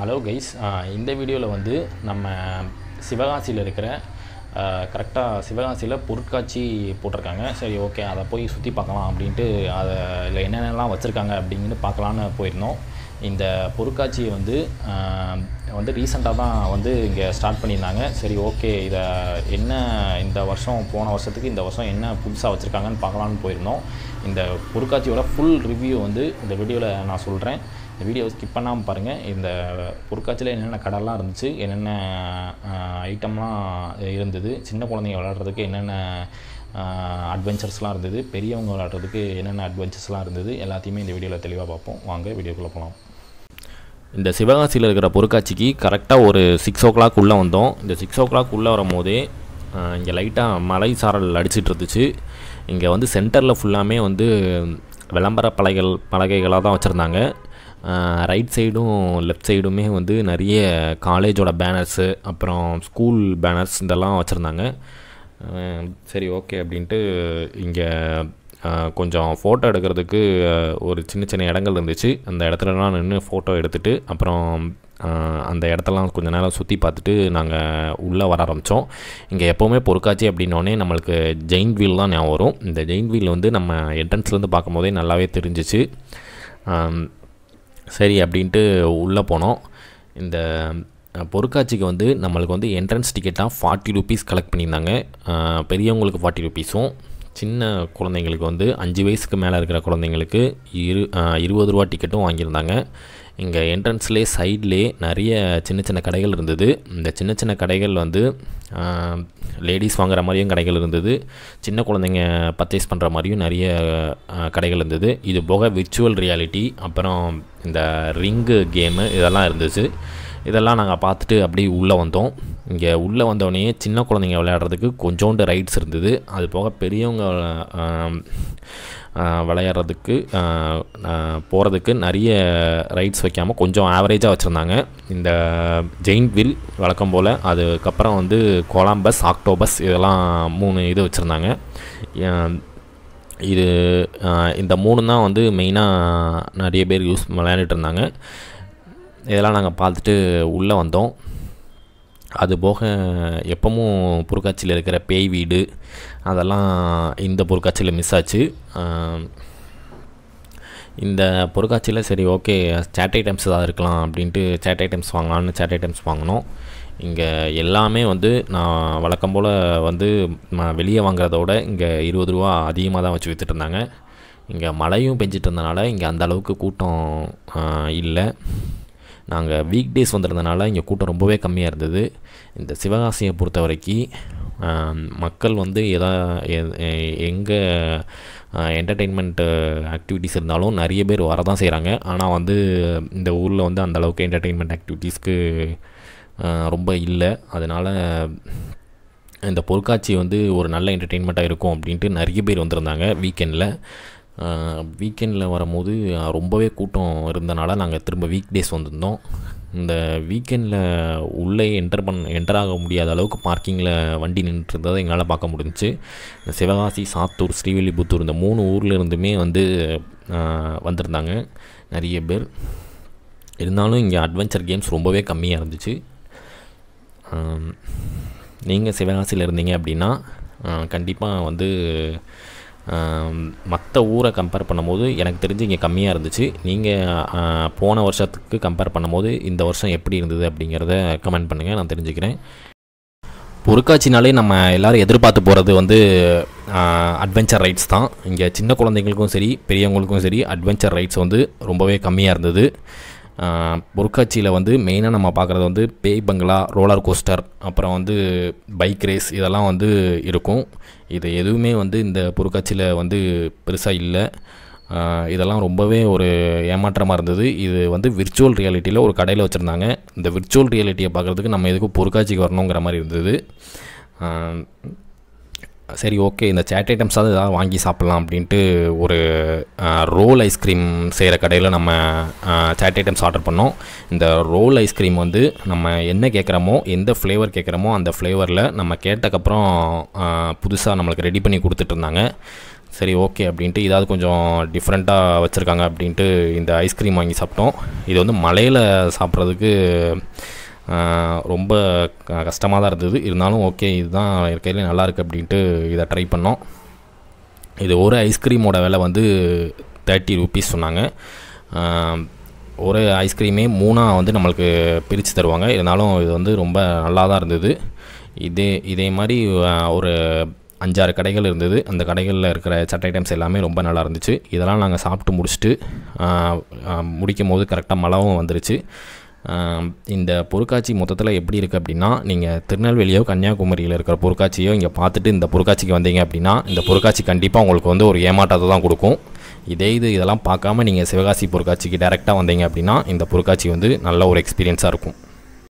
hello guys இந்த வீடியோவில் வந்து நம்ம சிவகாசியில் இருக்கிற கரெக்டாக சிவகாசியில் பொருட்காட்சி போட்டிருக்காங்க சரி ஓகே அதை போய் சுற்றி பார்க்கலாம் அப்படின்ட்டு அதை இல்லை என்னென்னலாம் வச்சுருக்காங்க அப்படின்ட்டு பார்க்கலான்னு போயிருந்தோம் இந்த பொருட்காட்சியை வந்து ஆஹ், வந்து ரீசெண்டாக தான் வந்து இங்கே ஸ்டார்ட் பண்ணியிருந்தாங்க சரி ஓகே இதை என்ன இந்த வருஷம் போன வருஷத்துக்கு இந்த வருஷம் என்ன புதுசாக வச்சுருக்காங்கன்னு பார்க்கலான்னு போயிருந்தோம் இந்த பொருட்காட்சியோட ஃபுல் ரிவ்யூ வந்து இந்த வீடியோவில் நான் சொல்கிறேன் இந்த வீடியோவை ஸ்கிப் பண்ணாமல் பாருங்கள் இந்த பொருட்காட்சியில் என்னென்ன கடைலாம் இருந்துச்சு என்னென்ன ஐட்டம்லாம் இருந்தது சின்ன குழந்தைங்க விளையாடுறதுக்கு என்னென்ன அட்வென்ச்சர்ஸ்லாம் இருந்தது பெரியவங்க விளையாடுறதுக்கு என்னென்ன அட்வென்ச்சர்ஸ்லாம் இருந்தது எல்லாத்தையுமே இந்த வீடியோவில் தெளிவாக பார்ப்போம் வாங்க வீடியோக்குள்ளே போகலாம் இந்த சிவகாசியில் இருக்கிற பொருட்காட்சிக்கு கரெக்டாக ஒரு சிக்ஸ் ஓ கிளாக் உள்ளே வந்தோம் இந்த சிக்ஸ் ஓ கிளாக் உள்ளே வரும்போதே இங்கே லைட்டாக மலை சாரல் அடிச்சிட்டு இருந்துச்சு இங்கே வந்து சென்டரில் ஃபுல்லாமே வந்து விளம்பர பலகைகள் பலகைகளாக தான் வச்சுருந்தாங்க ரைட் சைடும் லெஃப்ட் சைடுமே வந்து நிறைய காலேஜோட பேனர்ஸு அப்புறம் ஸ்கூல் பேனர்ஸ் இதெல்லாம் வச்சுருந்தாங்க சரி ஓகே அப்படின்ட்டு இங்கே கொஞ்சம் ஃபோட்டோ எடுக்கிறதுக்கு அஹ், ஒரு சின்ன சின்ன இடங்கள் இருந்துச்சு அந்த இடத்துலலாம் நின்று ஃபோட்டோ எடுத்துகிட்டு அப்புறம் அஹ், அந்த இடத்தெல்லாம் கொஞ்ச நேரம் சுற்றி பார்த்துட்டு நாங்கள் உள்ளே வர ஆரம்பித்தோம் இங்கே எப்போவுமே பொருட்காட்சி அப்படின்னோடனே நம்மளுக்கு ஜெயின் வீல் தான் ஞாபகம் வரும் இந்த ஜெயின் வீல் வந்து நம்ம என்ட்ரன்ஸ்லேருந்து பார்க்கும்போதே நல்லாவே தெரிஞ்சிச்சு ஆம், சரி அப்படின்ட்டு உள்ளே போனோம் இந்த அஹ், பொருட்காட்சிக்கு வந்து நம்மளுக்கு வந்து என்ட்ரன்ஸ் டிக்கெட்டாக ஃபார்ட்டி ருபீஸ் கலெக்ட் பண்ணியிருந்தாங்க அஹ், பெரியவங்களுக்கு ஃபார்ட்டி ருபீஸும் சின்ன குழந்தைங்களுக்கு வந்து அஞ்சு வயசுக்கு மேலே இருக்கிற குழந்தைங்களுக்கு இரு அஹ், இருபது ரூபா டிக்கெட்டும் வாங்கியிருந்தாங்க இங்கே என்ட்ரன்ஸ்லேயே சைட்லேயே நிறைய சின்ன சின்ன கடைகள் இருந்தது இந்த சின்ன சின்ன கடைகள் வந்து லேடிஸ் வாங்குற மாதிரியும் கடைகள் இருந்தது சின்ன குழந்தைங்க பர்ச்சேஸ் பண்ணுற மாதிரியும் நிறைய அஹ், கடைகள் இருந்தது இது போக விர்ச்சுவல் ரியாலிட்டி அப்புறம் இந்த ரிங்கு கேமு இதெல்லாம் இருந்துச்சு இதெல்லாம் நாங்கள் பார்த்துட்டு அப்படியே உள்ளே வந்தோம் இங்கே உள்ளே வந்தோடனே சின்ன குழந்தைங்க விளையாடுறதுக்கு கொஞ்சோண்டு ரைட்ஸ் இருந்தது அது போக பெரியவங்க ஆம், ஆ, விளையாடுறதுக்கு போகிறதுக்கு நிறைய ரைட்ஸ் வைக்காமல் கொஞ்சம் ஆவரேஜாக வச்சுருந்தாங்க இந்த ஜெயின் வில் வழக்கம் போல் அதுக்கப்புறம் வந்து கொலம்பஸ் ஆக்டோபஸ் இதெல்லாம் மூணு இது வச்சுருந்தாங்க இது ஆஹ், இந்த மூணு தான் வந்து மெயினாக நிறைய பேர் யூஸ் விளையாண்டுட்டு இருந்தாங்க இதெல்லாம் நாங்கள் பார்த்துட்டு உள்ளே வந்தோம் அது போக எப்பவும் பொருட்காட்சியில் இருக்கிற பேய் வீடு அதெல்லாம் இந்த பொருட்காட்சியில் மிஸ் ஆச்சு ஆஹ், இந்த பொருட்காட்சியில் சரி ஓகே சேட் ஐட்டம்ஸ் ஏதாவது இருக்கலாம் அப்படின்ட்டு சேட் ஐட்டம்ஸ் வாங்கலாம்னு சேட் ஐட்டம்ஸ் வாங்கினோம் இங்கே எல்லாமே வந்து நான் வழக்கம் போல் வந்து நான் வெளியே வாங்குறத விட இங்கே இருபது ரூபா அதிகமாக தான் வச்சு விற்றுட்டு இருந்தாங்க இங்கே மழையும் பெஞ்சிட்டு இருந்தனால இங்கே அந்த அளவுக்கு கூட்டம் இல்லை நாங்கள் வீக் டேஸ் வந்திருந்தனால இங்கே கூட்டம் ரொம்பவே கம்மியாக இருந்தது இந்த சிவகாசியை பொறுத்த வரைக்கும் ஆம், மக்கள் வந்து எதா எங்கே என்டர்டெயின்மெண்ட் ஆக்டிவிட்டீஸ் இருந்தாலும் நிறைய பேர் வரதான் செய்கிறாங்க ஆனால் வந்து இந்த ஊரில் வந்து அந்த அளவுக்கு என்டர்டெயின்மெண்ட் ஆக்டிவிட்டீஸ்க்கு ரொம்ப இல்லை அதனால் இந்த பொருட்காட்சி வந்து ஒரு நல்ல என்டர்டெயின்மெண்ட்டாக இருக்கும் அப்படின்ட்டு நிறைய பேர் வந்திருந்தாங்க வீக்கெண்டில் வீக்கெண்டில் வரும்போது அஹ், ரொம்பவே கூட்டம் இருந்தனால நாங்கள் திரும்ப வீக் டேஸ் வந்திருந்தோம் இந்த வீக்கெண்டில் உள்ளே என்டர் பண்ண என்டர் ஆக முடியாத அளவுக்கு பார்க்கிங்கில் வண்டி நின்றுட்டு இருந்ததை எங்களால் பார்க்க முடிஞ்சுச்சு இந்த சிவகாசி சாத்தூர் ஸ்ரீவில்லிபுத்தூர் இந்த மூணு ஊரில் இருந்துமே வந்து அஹ், வந்திருந்தாங்க நிறைய பேர் இருந்தாலும் இங்கே அட்வென்ச்சர் கேம்ஸ் ரொம்பவே கம்மியாக இருந்துச்சு நீங்கள் சிவகாசியில் இருந்தீங்க அப்படின்னா கண்டிப்பாக வந்து மற்ற ஊரை கம்பேர் பண்ணும்போது எனக்கு தெரிஞ்சு இங்கே கம்மியாக இருந்துச்சு நீங்கள் போன வருஷத்துக்கு கம்பேர் பண்ணும்போது இந்த வருஷம் எப்படி இருந்தது அப்படிங்கிறத கமெண்ட் பண்ணுங்கள் நான் தெரிஞ்சுக்கிறேன் பொருட்காட்சினாலே நம்ம எல்லோரும் எதிர்பார்த்து போகிறது வந்து அட்வென்ச்சர் ரைட்ஸ் தான் இங்கே சின்ன குழந்தைங்களுக்கும் சரி பெரியவங்களுக்கும் சரி அட்வென்ச்சர் ரைட்ஸ் வந்து ரொம்பவே கம்மியாக இருந்தது பொருட்காட்சியில் வந்து மெயினாக நம்ம பார்க்குறது வந்து பேய் பங்களா ரோலர் கோஸ்டர் அப்புறம் வந்து பைக் ரேஸ் இதெல்லாம் வந்து இருக்கும் இது எதுவுமே வந்து இந்த பொருட்காட்சியில் வந்து பெருசாக இல்லை ஆஹ் இதெல்லாம் ரொம்பவே ஒரு ஏமாற்றமாக இருந்தது இது வந்து விர்ச்சுவல் ரியாலிட்டியில் ஒரு கடையில் வச்சுருந்தாங்க இந்த விர்ச்சுவல் ரியாலிட்டியை பார்க்குறதுக்கு நம்ம எதுக்கும் பொருட்காட்சிக்கு வரணுங்கிற மாதிரி இருந்தது ஆஹ் சரி ஓகே இந்த சேட் ஐட்டம்ஸாவது ஏதாவது வாங்கி சாப்பிட்லாம் அப்படின்ட்டு ஒரு ரோல் ஐஸ்கிரீம் செய்கிற கடையில் நம்ம சேட் ஐட்டம்ஸ் ஆர்டர் பண்ணோம் இந்த ரோல் ஐஸ்கிரீம் வந்து நம்ம என்ன கேட்குறோமோ எந்த ஃப்ளேவர் கேட்குறோமோ அந்த ஃப்ளேவரில் நம்ம கேட்டக்கப்புறம் புதுசாக நம்மளுக்கு ரெடி பண்ணி கொடுத்துட்டு இருந்தாங்க சரி ஓகே அப்படின்ட்டு இதாவது கொஞ்சம் டிஃப்ரெண்ட்டாக வச்சுருக்காங்க அப்படின்ட்டு இந்த ஐஸ்கிரீம் வாங்கி சாப்பிட்டோம் இது வந்து மலையில் சாப்பிட்றதுக்கு ரொம்ப கஷ்டமாக தான் இருந்தது இருந்தாலும் ஓகே இதுதான் இருக்கையிலே நல்லா இருக்குது அப்படின்ட்டு இதை ட்ரை பண்ணோம் இது ஒரு ஐஸ்கிரீமோட விலை வந்து தேர்ட்டி ருபீஸ் சொன்னாங்க ஒரு ஐஸ்கிரீமே மூணாக வந்து நம்மளுக்கு பிரித்து தருவாங்க இருந்தாலும் இது வந்து ரொம்ப நல்லா தான் இருந்தது இதே இதே மாதிரி ஒரு அஞ்சாறு கடைகள் இருந்தது அந்த கடைகளில் இருக்கிற சட் ஐட்டம்ஸ் எல்லாமே ரொம்ப நல்லா இருந்துச்சு இதெல்லாம் நாங்கள் சாப்பிட்டு முடிச்சுட்டு முடிக்கும் போது கரெக்டாக மழைவும் வந்துருச்சு இந்த பொருட்காட்சி மொத்தத்தில் எப்படி இருக்குது அப்படின்னா நீங்கள் திருநெல்வேலியோ கன்னியாகுமரியில் இருக்கிற பொருட்காட்சியோ இங்கே பார்த்துட்டு இந்த பொருட்காட்சிக்கு வந்தீங்க அப்படின்னா இந்த பொருட்காட்சி கண்டிப்பாக உங்களுக்கு வந்து ஒரு ஏமாற்றத்தை தான் கொடுக்கும் இதே இது இதெல்லாம் பார்க்காம நீங்கள் சிவகாசி பொருட்காட்சிக்கு டேரெக்டாக வந்தீங்க அப்படின்னா இந்த பொருட்காட்சி வந்து நல்ல ஒரு எக்ஸ்பீரியன்ஸாக இருக்கும்